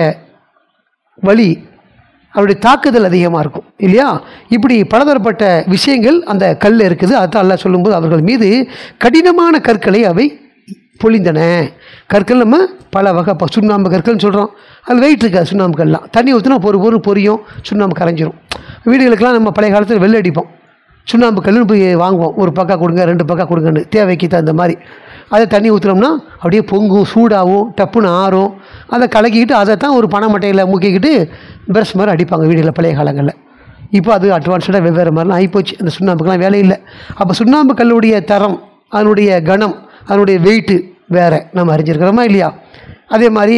வலி அதனுடைய தாக்குதல் அதிகமாக இருக்கும் இல்லையா இப்படி பலதரப்பட்ட விஷயங்கள் அந்த கல்லில் இருக்குது அதுதான் அல்லாஹ் சொல்லும்போது அவர்கள் மீது கடினமான கற்களை அவை பொழிந்தன கற்கள் நம்ம பல வகை இப்போ சுண்ணாம்பு கற்கள்னு சொல்கிறோம் அது வெயிட் இருக்காது சுண்ணாம்பு கல்லாம் தண்ணி ஊற்றினா பொறு பொறு பொரியும் சுண்ணாம்பு கரைஞ்சிரும் வீடுகளுக்கெல்லாம் நம்ம பழைய காலத்தில் வெள்ளை அடிப்போம் சுண்ணாம்பு கல்லுன்னு போய் வாங்குவோம் ஒரு பக்கா கொடுங்க ரெண்டு பக்கா கொடுங்கன்னு தேவைக்கு தகுந்த மாதிரி அதை தண்ணி ஊற்றுனோம்னா அப்படியே பொங்கும் சூடாகும் டப்புன்னு ஆறும் அதை கலக்கிக்கிட்டு அதை தான் ஒரு பனை மட்டையில் முக்கிக்கிட்டு பிரஷ் மாதிரி அடிப்பாங்க வீடுகளில் பழைய காலங்களில் இப்போ அது அட்வான்ஸ்டாக வெவ்வேறு மாதிரிலாம் ஆகிப்போச்சு அந்த சுண்ணாம்புக்கெல்லாம் வேலை இல்லை அப்போ சுண்ணாம்பு கல்லுடைய தரம் அதனுடைய கணம் அதனுடைய வெயிட்டு வேறு நம்ம அறிஞ்சிருக்கிறோமா இல்லையா அதே மாதிரி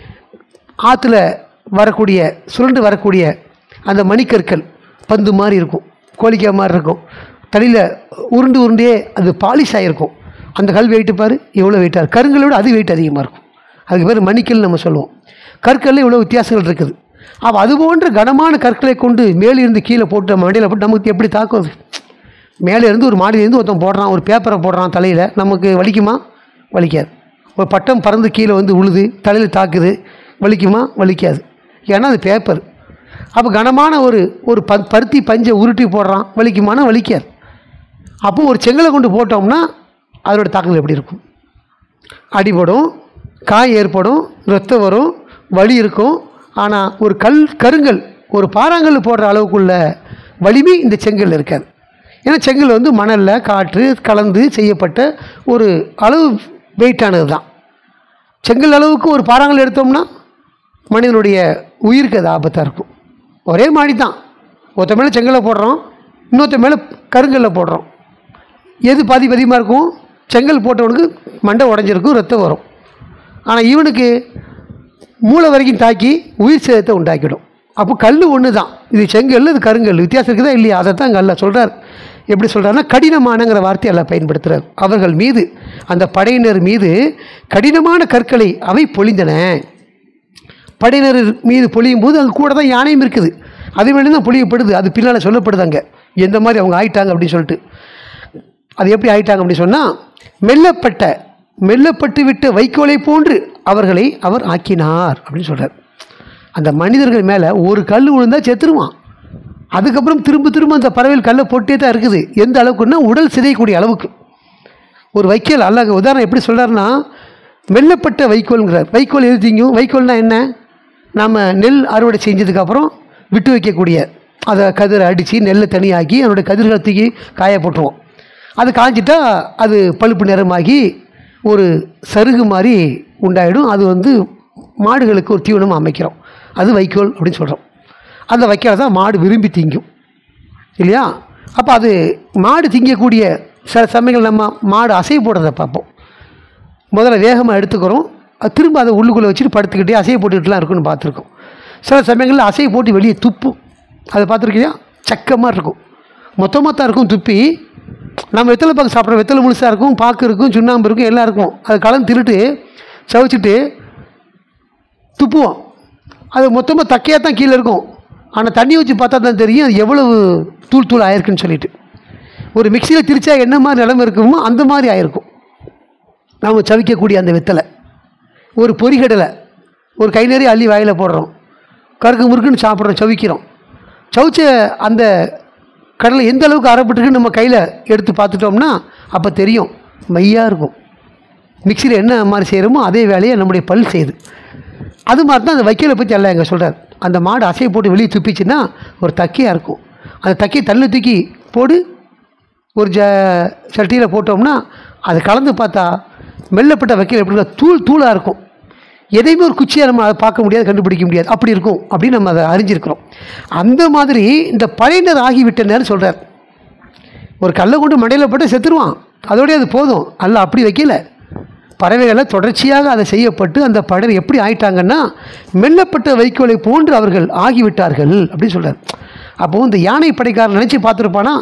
ஆற்றுல வரக்கூடிய சுருண்டு வரக்கூடிய அந்த மணிக்கற்கள் பந்து மாதிரி இருக்கும் கோழிக்காய் மாதிரி இருக்கும் தடியில் உருண்டு உருண்டே அது பாலிஷ் ஆகிருக்கும் அந்த கல் வெயிட்டு பாரு எவ்வளோ வெயிட்டாக கருங்கலை விட அது வெயிட் அதிகமாக இருக்கும் அதுக்கு பேர் மணிக்கல் நம்ம சொல்லுவோம் கற்களில் இவ்வளோ வித்தியாசங்கள் இருக்குது அப்போ அது போன்ற கனமான கற்களை கொண்டு மேலிருந்து கீழே போட்டு நம்ம மண்டியில் போட்டு நமக்கு எப்படி தாக்கும் அது மேலே இருந்து ஒரு மாடியிலேருந்து ஒருத்தன் போடுறான் ஒரு பேப்பரை போடுறான் தலையில் நமக்கு வலிக்குமா வலிக்காது ஒரு பட்டம் பறந்து கீழே வந்து உழுது தலையில் தாக்குது வலிக்குமா வலிக்காது ஏன்னா அது பேப்பர் அப்போ கனமான ஒரு ஒரு ப பருத்தி பஞ்சை உருட்டி போடுறான் வலிக்குமானா வலிக்காது அப்போ ஒரு செங்கலை கொண்டு போட்டோம்னா அதோட தாக்குதல் எப்படி இருக்கும் அடிபடும் காய் ஏற்படும் ரத்தம் வரும் வலி இருக்கும் ஆனால் ஒரு கல் கருங்கல் ஒரு பாறாங்கல் போடுற அளவுக்குள்ள வலிமை இந்த செங்கல் இருக்காது ஏன்னா செங்கல் வந்து மணலில் காற்று கலந்து செய்யப்பட்ட ஒரு அளவு வெயிட்டானது தான் செங்கல் அளவுக்கு ஒரு பாறாங்கல் எடுத்தோம்னா மனிதனுடைய உயிருக்கு அது ஆபத்தாக இருக்கும் ஒரே மாடி தான் ஒருத்த மேலே செங்கலை போடுறோம் இன்னொருத்த மேலே கருங்கல்ல போடுறோம் எது பாதி அதிகமாக இருக்கும் செங்கல் போட்டவனுக்கு மண்டை உடஞ்சிருக்கும் ரத்தம் வரும் ஆனால் இவனுக்கு மூளை வரைக்கும் தாக்கி உயிர் சேதத்தை உண்டாக்கிடும் அப்போ கல் ஒன்று தான் இது செங்கல் இது கருங்கல் வித்தியாசம் இருக்குதா இல்லையா அதை தான் அங்கே சொல்கிறார் எப்படி சொல்கிறாருன்னா கடினமானங்கிற வார்த்தையை எல்லாம் பயன்படுத்துகிறார் அவர்கள் மீது அந்த படையினர் மீது கடினமான கற்களை அவை பொழிந்தன படையினர் மீது பொழியும் போது அங்கே கூட தான் யானையும் இருக்குது அது வேணும் தான் பொழியப்படுது அது பின்னால் சொல்லப்படுது அங்கே எந்த மாதிரி அவங்க ஆயிட்டாங்க அப்படின்னு சொல்லிட்டு அது எப்படி ஆயிட்டாங்க அப்படின்னு சொன்னால் மெல்லப்பட்ட மெல்லப்பட்டு விட்ட வைக்கோலை போன்று அவர்களை அவர் ஆக்கினார் அப்படின்னு சொல்கிறார் அந்த மனிதர்கள் மேலே ஒரு கல் விழுந்தால் செத்துருவான் அதுக்கப்புறம் திரும்ப திரும்ப அந்த பறவைகள் கல்லை போட்டே தான் இருக்குது எந்த அளவுக்குன்னா உடல் சிதையக்கூடிய அளவுக்கு ஒரு வைக்கோல் அல்ல உதாரணம் எப்படி சொல்கிறாருன்னா மெல்லப்பட்ட வைக்கோல்ங்கிறார் வைக்கோல் எது திங்கும் வைக்கோல்னா என்ன நாம் நெல் அறுவடை செஞ்சதுக்கப்புறம் விட்டு வைக்கக்கூடிய அதை கதிரை அடித்து நெல்லை தனியாக்கி அதனுடைய கதிர்களை தூக்கி காய போட்டுருவோம் அது காஞ்சிட்டா அது பழுப்பு நிறமாகி ஒரு சருகு மாதிரி உண்டாயிடும் அது வந்து மாடுகளுக்கு ஒரு தீவனம் அமைக்கிறோம் அது வைக்கோல் அப்படின்னு சொல்கிறோம் அந்த வைக்கோலை தான் மாடு விரும்பி திங்கும் இல்லையா அப்போ அது மாடு திங்கக்கூடிய சில சமயங்கள் நம்ம மாடு அசை போடுறத பார்ப்போம் முதல்ல வேகமாக எடுத்துக்கிறோம் அது திரும்ப அதை உள்ளுக்குள்ளே வச்சுட்டு படுத்துக்கிட்டே அசையை போட்டுக்கிட்டுலாம் இருக்குன்னு பார்த்துருக்கோம் சில சமயங்களில் அசையை போட்டு வெளியே துப்பும் அதை பார்த்துருக்கியா சக்கமாக இருக்கும் மொத்தமாக தான் இருக்கும் துப்பி நம்ம வெத்தலை பாக்கு சாப்பிட்ற வெத்தலை முழுசாக இருக்கும் பாக்கு இருக்கும் சுண்ணாம்பு இருக்கும் எல்லாம் இருக்கும் அதை கலந்து திருட்டு சவைச்சிட்டு துப்புவோம் அது மொத்தமாக தக்கையாக தான் கீழே இருக்கும் ஆனால் தண்ணி வச்சு பார்த்தா தான் தெரியும் அது எவ்வளவு தூள் தூள் ஆயிருக்குன்னு சொல்லிட்டு ஒரு மிக்சியில் திரிச்சா என்ன மாதிரி நிலமை இருக்குமோ அந்த மாதிரி ஆயிருக்கும் நாம் சவிக்கக்கூடிய அந்த வெத்தலை ஒரு பொரிகடலை ஒரு கை நிறைய அள்ளி வாயில் போடுறோம் கருக்கு முறுக்குன்னு சாப்பிட்றோம் சவிக்கிறோம் சவிச்ச அந்த கடலை எந்த அளவுக்கு அரைப்பட்டுருக்குன்னு நம்ம கையில் எடுத்து பார்த்துட்டோம்னா அப்போ தெரியும் மையாக இருக்கும் மிக்சியில் என்ன மாதிரி செய்கிறோமோ அதே வேலையை நம்முடைய பல் செய்யுது அது மாதிரி தான் அந்த வைக்கோலை பற்றி எல்லாம் எங்கே சொல்கிறார் அந்த மாடு அசையை போட்டு வெளியே துப்பிச்சுன்னா ஒரு தக்கையாக இருக்கும் அந்த தக்கையை தள்ளி தூக்கி போடு ஒரு ஜ சட்டியில் போட்டோம்னா அது கலந்து பார்த்தா மெல்லப்பட்ட வைக்கல் எப்படி இருக்கும்? தூள் தூளாக இருக்கும் எதையுமே ஒரு குச்சியாக நம்ம அதை பார்க்க முடியாது கண்டுபிடிக்க முடியாது அப்படி இருக்கும் அப்படின்னு நம்ம அதை அறிஞ்சிருக்கிறோம் அந்த மாதிரி இந்த பழையினர் ஆகிவிட்டனர் சொல்கிறார் ஒரு கல்லை கொண்டு மண்டையில் போட்டு செத்துருவான் அதோடய அது போதும் அல்ல அப்படி வைக்கல பறவைகளை தொடர்ச்சியாக அதை செய்யப்பட்டு அந்த படர் எப்படி ஆயிட்டாங்கன்னா மெல்லப்பட்ட வைக்கோலை போன்று அவர்கள் ஆகிவிட்டார்கள் அப்படின்னு சொல்கிறார் அப்போது இந்த யானை படைக்காரன் நினச்சி பார்த்துருப்பானா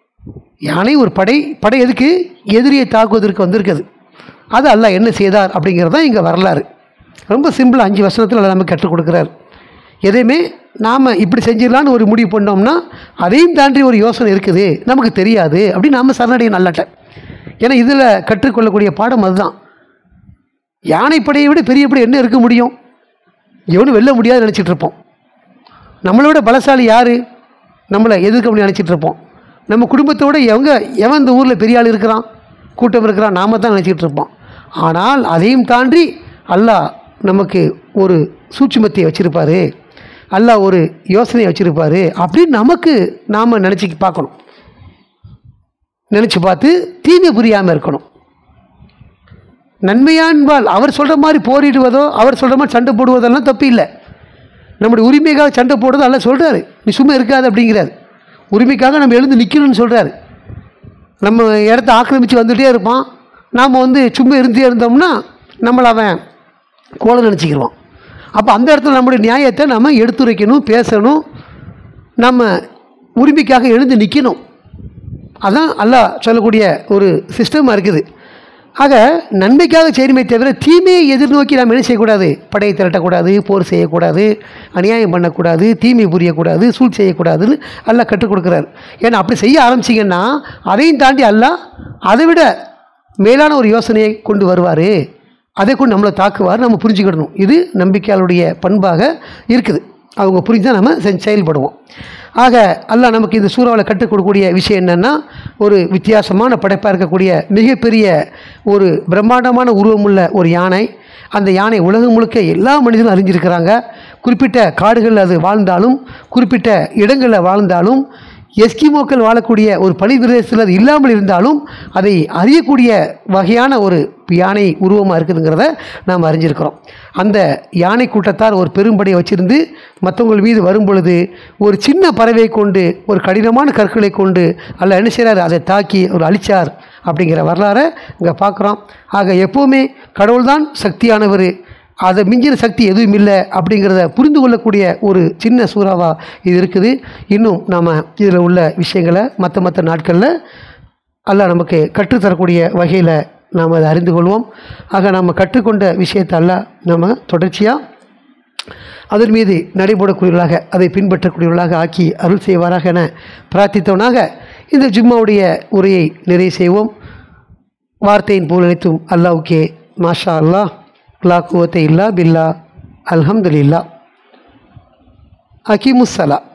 யானை ஒரு படை படை எதுக்கு எதிரியை தாக்குவதற்கு வந்திருக்குது அது அல்லாஹ் என்ன செய்தார் அப்படிங்கிறது தான் இங்கே வரலாறு ரொம்ப சிம்பிள் அஞ்சு வருஷத்தில் அல்லா நமக்கு கற்றுக் கொடுக்குறார் எதையுமே நாம் இப்படி செஞ்சிடலான்னு ஒரு முடிவு பண்ணோம்னா அதையும் தாண்டி ஒரு யோசனை இருக்குது நமக்கு தெரியாது அப்படின்னு நாம் சரணடைய நல்லட்ட ஏன்னா இதில் கற்றுக்கொள்ளக்கூடிய பாடம் அதுதான் யானைப்படையை விட பெரிய படை என்ன இருக்க முடியும் எவனும் வெல்ல முடியாது நினச்சிட்டு இருப்போம் நம்மளோட பலசாலி யார் நம்மளை எதிர்க்க முடியும் நினச்சிட்டு இருப்போம் நம்ம குடும்பத்தோட எவங்க எவன் இந்த ஊரில் பெரிய ஆள் இருக்கிறான் கூட்டம் இருக்கிறான் நாம தான் நினச்சிட்டு இருப்போம் ஆனால் அதையும் தாண்டி அல்லாஹ் நமக்கு ஒரு சூட்சுமத்தை வச்சுருப்பாரு அல்லாஹ் ஒரு யோசனையை வச்சுருப்பாரு அப்படின்னு நமக்கு நாம் நினச்சி பார்க்கணும் நினச்சி பார்த்து தீமை புரியாமல் இருக்கணும் நன்மையான்பால் அவர் சொல்கிற மாதிரி போரிடுவதோ அவர் சொல்கிற மாதிரி சண்டை போடுவதெல்லாம் தப்பு இல்லை நம்முடைய உரிமைக்காக சண்டை போடுறது அல்ல சொல்கிறாரு நீ சும்மா இருக்காது அப்படிங்கிறாரு உரிமைக்காக நம்ம எழுந்து நிற்கணும்னு சொல்கிறாரு நம்ம இடத்த ஆக்கிரமித்து வந்துகிட்டே இருப்பான் நாம் வந்து சும்மா இருந்தே இருந்தோம்னா நம்மளை அவன் கோலை நினச்சிக்கிடுவான் அப்போ அந்த இடத்துல நம்முடைய நியாயத்தை நம்ம எடுத்துரைக்கணும் பேசணும் நம்ம உரிமைக்காக எழுந்து நிற்கணும் அதான் அல்லாஹ் சொல்லக்கூடிய ஒரு சிஸ்டமாக இருக்குது ஆக நன்மைக்காக செய்யுமே தவிர தீமையை எதிர்நோக்கி நாம் என்ன செய்யக்கூடாது படையை திரட்டக்கூடாது போர் செய்யக்கூடாது அநியாயம் பண்ணக்கூடாது தீமை புரியக்கூடாது சூழ் செய்யக்கூடாதுன்னு அல்லாஹ் கற்றுக் கொடுக்குறாரு ஏன்னா அப்படி செய்ய ஆரம்பிச்சிங்கன்னா அதையும் தாண்டி அல்லாஹ் அதை விட மேலான ஒரு யோசனையை கொண்டு வருவார் அதை கொண்டு நம்மளை தாக்குவார் நம்ம புரிஞ்சுக்கிடணும் இது நம்பிக்கையாளருடைய பண்பாக இருக்குது அவங்க புரிஞ்சு தான் நம்ம செஞ்சு செயல்படுவோம் ஆக அல்லாஹ் நமக்கு இந்த சூறாவில் கற்றுக் கொடுக்கக்கூடிய விஷயம் என்னென்னா ஒரு வித்தியாசமான படைப்பாக இருக்கக்கூடிய மிகப்பெரிய ஒரு பிரம்மாண்டமான உருவமுள்ள ஒரு யானை அந்த யானை உலகம் முழுக்க எல்லா மனிதனும் அறிஞ்சிருக்கிறாங்க குறிப்பிட்ட காடுகளில் அது வாழ்ந்தாலும் குறிப்பிட்ட இடங்களில் வாழ்ந்தாலும் எஸ்கிமோக்கள் வாழக்கூடிய ஒரு பனி பிரதேசத்தில் அது இல்லாமல் இருந்தாலும் அதை அறியக்கூடிய வகையான ஒரு யானை உருவமாக இருக்குதுங்கிறத நாம் அறிஞ்சிருக்கிறோம் அந்த யானை கூட்டத்தார் ஒரு பெரும்படையை வச்சிருந்து மற்றவங்கள் மீது வரும் பொழுது ஒரு சின்ன பறவை கொண்டு ஒரு கடினமான கற்களை கொண்டு அல்ல என்ன செய்கிறார் அதை தாக்கி ஒரு அழிச்சார் அப்படிங்கிற வரலாறை இங்கே பார்க்குறோம் ஆக எப்போவுமே கடவுள்தான் சக்தியானவர் அதை மிஞ்சின சக்தி எதுவும் இல்லை அப்படிங்கிறத புரிந்து கொள்ளக்கூடிய ஒரு சின்ன சூறாவாக இது இருக்குது இன்னும் நாம் இதில் உள்ள விஷயங்களை மற்ற மற்ற நாட்களில் அல்லாஹ் நமக்கு கற்றுத்தரக்கூடிய வகையில் நாம் அதை அறிந்து கொள்வோம் ஆக நாம் கற்றுக்கொண்ட விஷயத்தை அல்லாஹ் நம்ம தொடர்ச்சியாக அதன் மீது நடைபெறக்கூடியவர்களாக அதை பின்பற்றக்கூடியவர்களாக ஆக்கி அருள் செய்வாராக என பிரார்த்தித்தவனாக இந்த ஜும்மாவுடைய உரையை நிறைவு செய்வோம் வார்த்தையின் போல் அனைத்தும் அல்லாவுக்கே மாஷா அல்லாஹ் லா குவத்தை இல்லா பில்லா அல்ஹம்துலில்லா அகிமுஸ்ஸலா